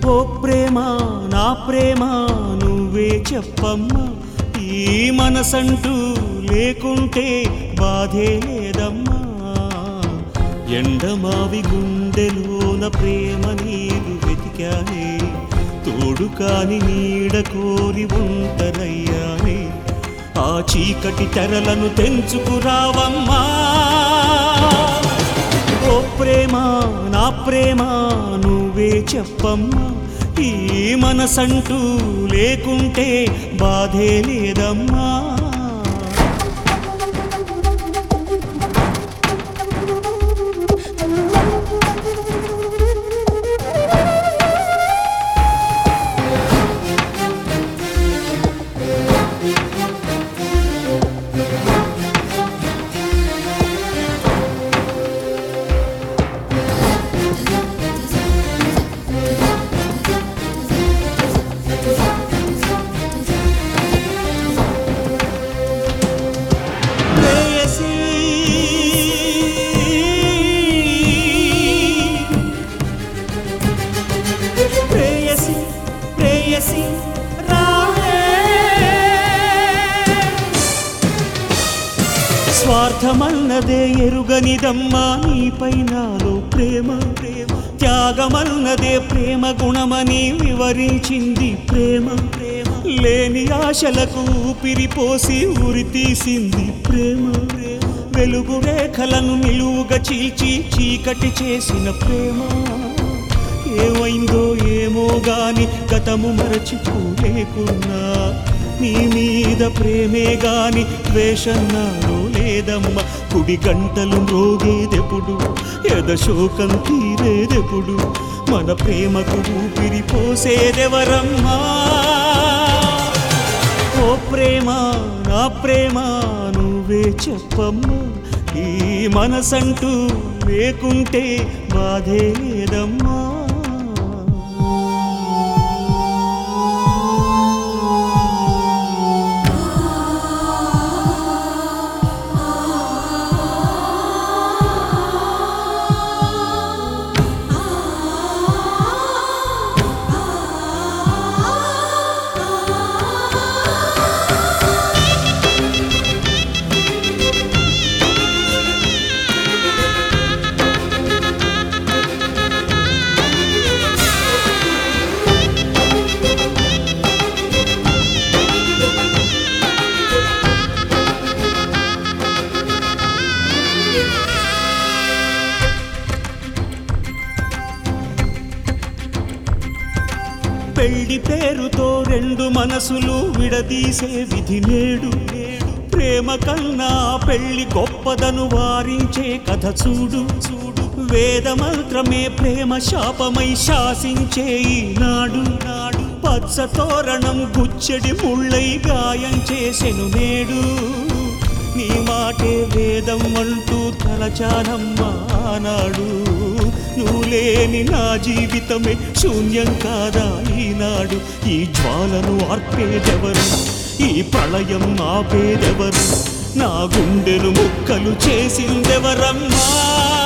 ఓ ప్రేమ నా ప్రేమ నువ్వే చెప్పమ్మా ఈ మనసంటూ లేకుంటే బాధే లేదమ్మా ఎండమావి గుండెలోన ప్రేమ నీరు వెతికానే తోడు కాని నీడ కోరి ఉంటరయ్యానే ఆ చీకటి తెరలను తెంచుకురావమ్మా ఓ ప్రేమ నా ప్రేమ నువ్వే చెప్పమ్మా ఈ మనసంటూ లేకుంటే బాధే లేదమ్మా ప్రేయసీ ప్రేయసి ప్రేయసి రావే స్వార్థమన్నదే ఎరుగనిదమ్మా నీపై నాలో ప్రేమ ప్రేమ త్యాగమన్నదే ప్రేమ గుణమని వివరించింది ప్రేమ ప్రేమ లేని ఆశలకు ఊపిరిపోసి ఉరి తీసింది ప్రేమ ప్రేమ వెలుగు రేఖలను నిలువుగా చీల్చి చీకటి చేసిన ప్రేమ ఏమైందో ఏమో గాని గతము మరచిపోలేకున్నా నీ మీద ప్రేమే గాని ద్వేషం నాలో లేదమ్మ కుడి గంటలు మ్రోగేదెప్పుడు ఎద శోకం తీరేదెప్పుడు మన ప్రేమకు ఊపిరి పోసేదెవరమ్మా ఓ ప్రేమ నా ప్రేమ నువ్వే చెప్పమ్మా ఈ మనసంటూ లేకుంటే బాధే లేదమ్మా పెళ్లి పేరుతో రెండు మనసులు విడదీసే విధి నేడు నేడు ప్రేమ కన్నా పెళ్లి గొప్పదను వారించే కథ చూడు చూడు వేద మంత్రమే ప్రేమ శాపమై శాసించే ఈనాడు నాడు పచ్చ తోరణం గుచ్చెడి ముళ్ళై గాయం చేసెను నేడు నీ మాటే వేదం అంటూ తలచానమ్మా ఆనాడు నువ్వు లేని నా జీవితమే శూన్యం కాదా ఈనాడు ఈ జ్వాలను ఆర్పేదెవరు ఈ ప్రళయం ఆపేదెవరు నా గుండెను ముక్కలు చేసిందెవరమ్మా